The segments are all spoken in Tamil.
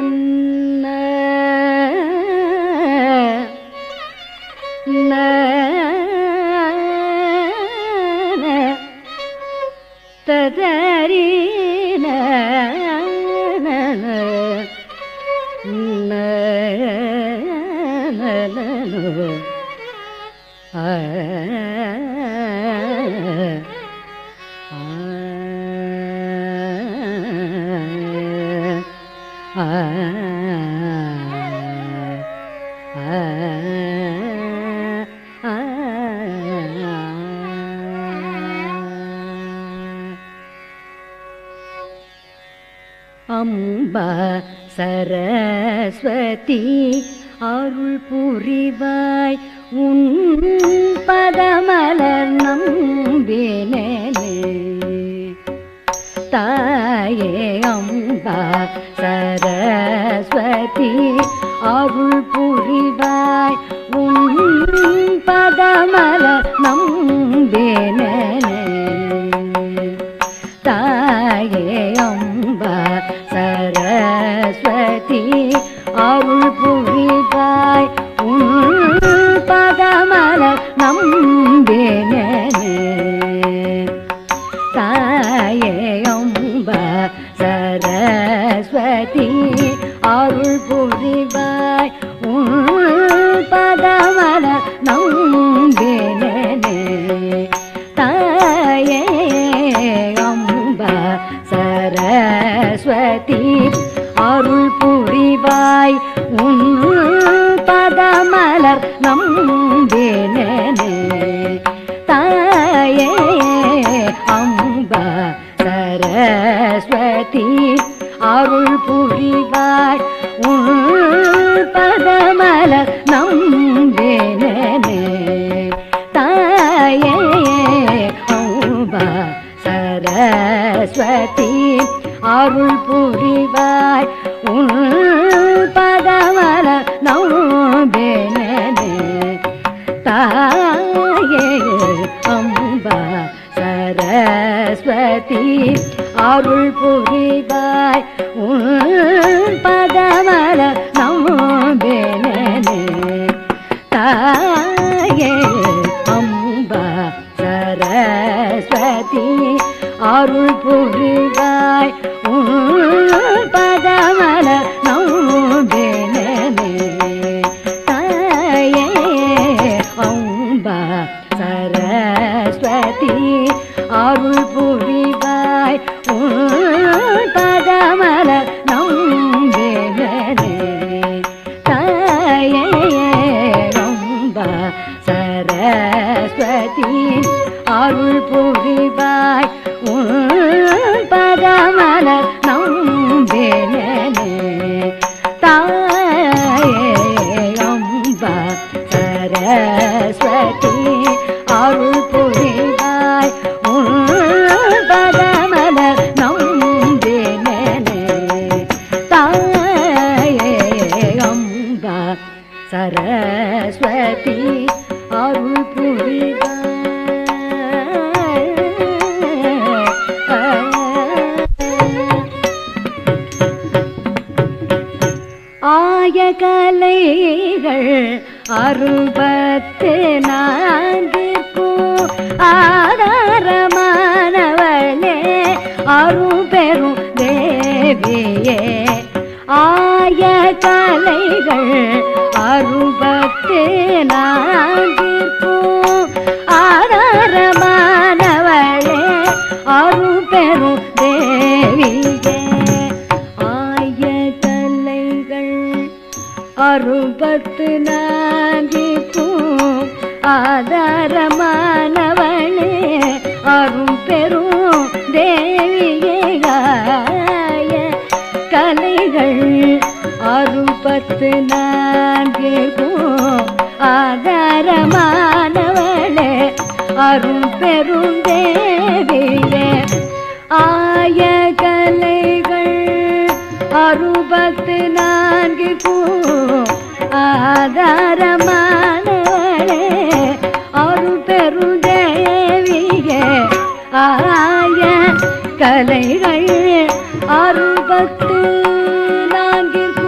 ததறின அம்பா சரஸ்வதி அருள் புரிவாய் உன் பதமலர் நம்பினே தாயே அம்பா சரஸ்வதி அருள் புரிவாய் உன் பதமலர் நம்பினே தாயே அம்பா சரஸ்வதி அருள் புரிவாய் உன் பதமலர் நம்பினே தாயே அம்பா சரஸ்வதி அருள் புரிவாய் உன் பதமலர் நம்பினே தாயே அம்பா சரஸ்வதி அருள் புரிவாய் உன் பதமலர் நம்பினே தாயே அம்பா சரஸ்வதி அருள் புரிவாய் உன் பதமலர் நம்பினே தாயே அம்பா சரஸ்வதி அருள் புரிவாய் உன் பதமலர் நம்பினே தாயே அம்பா சரஸ்வதி அருள் புரிவாய் உன் பதமலர் நம்பினே தாயே அம்பா சரஸ்வதி அருள் புரிவாய் உன் பதமலர் நம்பினே தாயே அம்பா சரஸ்வதி அருள் புரிவாய் உன் பதமலர் நம்பினே தாயே அம்பா சரஸ்வதி அருள் புரிவாய் உன் பதமலர் நம்பினே தாயே அம்பா சரஸ்வதி அருள் புரிவாய் உன் பதமலர் நம்பினே தாயே அம்பா சரஸ்வதி அருள் புரிவாய் ஆய கலைகள் அறுபத்து நான்கிற்கும் ஆதாரமானவளே அருபெரும் தேவியே ஆய கலைகள் அறுபத்து நான்கிற்கும் ஆதாரமானவளே அருபெரும் தேவியே ஆய கலைகள் அறுபத்து நான்கிற்கும் ஆதாரமானவளே அரும் பெரும் தேவியேகாய கலைகள் அறுபத்து நான்கிற்கும் ஆதாரமானவளே அரும் பெரும் தேவியே ஆய கலைகள் அறுபத்து நான்கு பூ ஆதாரமானவளே அருள் பெருதேவியே ஆய கலைகள் அறுபத்து நான்கு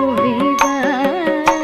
புரிவாய்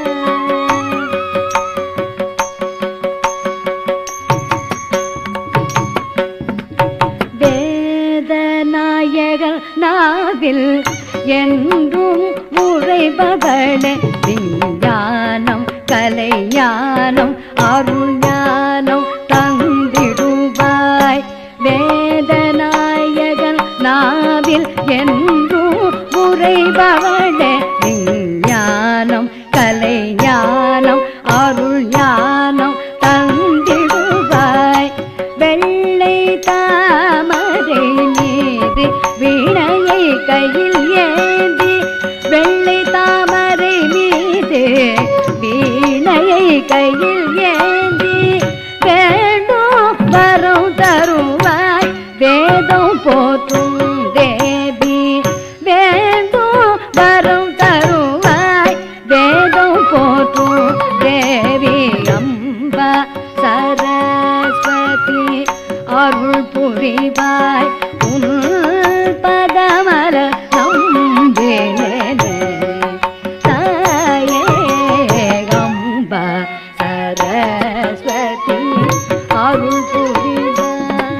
வேதநாயகர் நாவில் என்றும் உரைபவளே விஞ்ஞானம் கலைஞானம் அருள் ஞானம் தந்திடுவாய் வேதநாயகன் நாவில் என்றும் உரைபவளே விஞ்ஞானம் கலைஞானம் அருள் ஞானம் தந்திடுவாய் வெள்ளை தாமரை மீது வீணையை கையில் ஏந்தி வெள்ளை தாமரை மீது வீணையை கையில் ஏந்தி வேண்டும் வரம் தருவாய் வேதம் போற்றும் தேவி வேண்டும் வரம் தருவாய் வேதம் போற்றும் தேவி அம்பா சரஸ்வதி அருள் புரிவாய் உன் பதமர நம்பினேனே தாயே அம்பா சரஸ்வதி அருள் புரிவாய்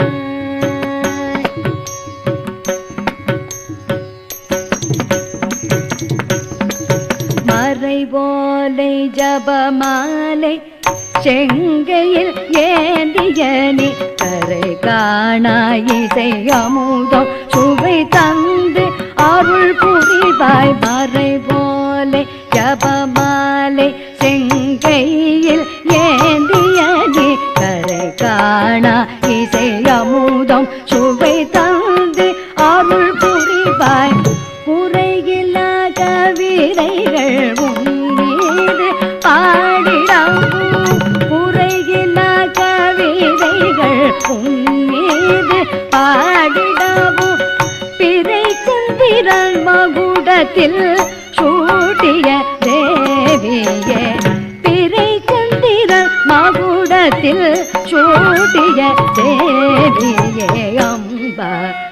மறைவோலை ஜபமாலை செங்கையில் ஏந்தியனி கரை காணாய் இசை அமுதம் சுவை தந்து அருள் புரிவாய் மறைவோலை ஜபமாலை செங்கையில் ஏந்தியனி கரை காணா இசை அமுதம் சுவை தந்து அருள் புரிவாய் குறையில்லா கவிதைகள் உன்மீது பாடிடவும் குறையில்லா கவிதைகள் உன்மீது பாடிடவும் பிறை குந்திரன் மகுடத்தில் சூட்டிய தேவியே பிறை குந்திரன் மகுடத்தில் சூட்டிய தேவியே அம்பா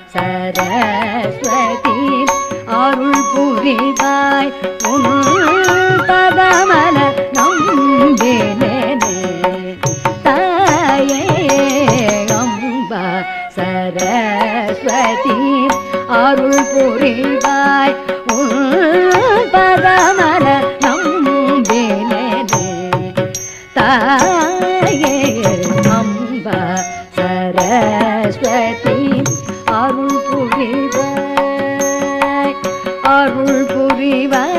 சரஸ்வதி அருள் புரிவாய் உன் பதமல நம்பினே தாயே அம்பா சரஸ்வதி அருள் புரிவாய் உன் பதமல நம்பினே தாயே அம்பா சரஸ்வதி அருள் புரிவாய் அருள் புரிவாய்